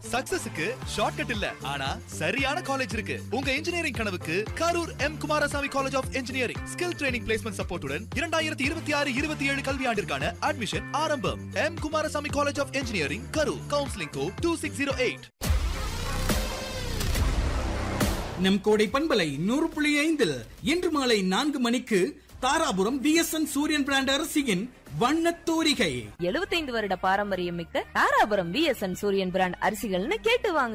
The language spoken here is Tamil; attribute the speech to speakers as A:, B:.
A: சக்சஸுக்கு ஷார்ட்கட் இல்ல ஆனா சரியான காலேஜ் இருக்கு உங்க இன்ஜினியரிங் கனவுக்கு Karur M Kumarasamy college of engineering skill training placement சப்போர்ட்டுடன் இரண்டாயிரத்தி இருபத்தி ஆறு இருபத்தி ஏழு கல்வியாண்டிற்கான அட்மிஷன் ஆரம்பம் M Kumarasamy college of engineering Karur counselling code two six zero eight
B: நம் கோடை பண்பலை நூறு புள்ளி ஐந்தில் இன்று மாலை நான்கு மணிக்கு தாராபுரம் பிஎஸ்என் சூரியன் பிராண்ட் அரசியின் வண்ணத் தூரிகை
C: 75 வருட பாரம்பரியம் மிக்க தாராபுரம் பிஎஸ்என் சூரியன் பிராண்ட் அரிசிகள்னு கேட்டு வாங்க